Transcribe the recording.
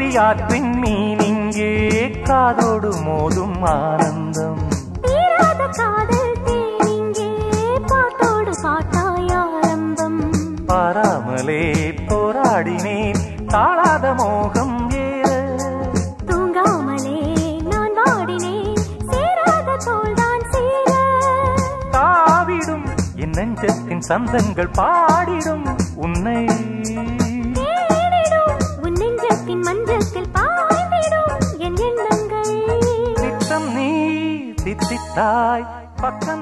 ஆற்றின் மீன் இங்கே காதோடு மோதும் ஆனந்தம் தீராத காதல் தேனிங்கே பாட்டோடு பாட்டாய் ஆரம்பம் பாராமலே போராடினேன் தாழாத மோகம் ஏற தூங்காமலே நான் வாடினேன் சேராத தோல்தான் சேர தாவிடும் என் நெஞ்சத்தின் சந்தங்கள் பாடிடும் உன்னை தேடிடும் உன் நெஞ்சத்தின் மஞ்சத்தில் பாய்ந்திடும் என் எண்ணங்கள் திட்டம் நீ தித்தித்தாய் பக்கம்